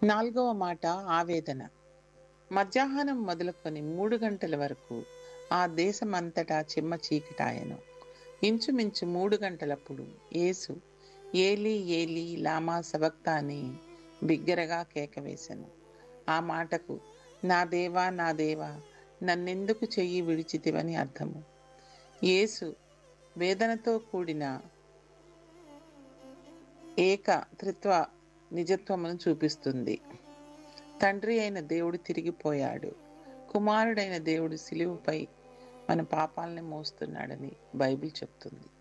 నాలుగవ మాట ఆవేదన మధ్యాహ్నం మొదలుకొని మూడు గంటల వరకు ఆ దేశమంతటా చిమ్మ చీకటాయను ఇంచుమించు మూడు గంటలప్పుడు యేసు ఏలి ఏలి లామా సబక్తా అని బిగ్గరగా కేకవేశాను ఆ మాటకు నా దేవా నా దేవా నన్నెందుకు చెయ్యి విడిచితివని అర్థము యేసు వేదనతో కూడిన ఏక త్రిత్వ నిజత్వమును చూపిస్తుంది తండ్రి అయిన దేవుడు తిరిగిపోయాడు కుమారుడైన దేవుడు సిలువుపై మన పాపాలని మోస్తున్నాడని బైబిల్ చెప్తుంది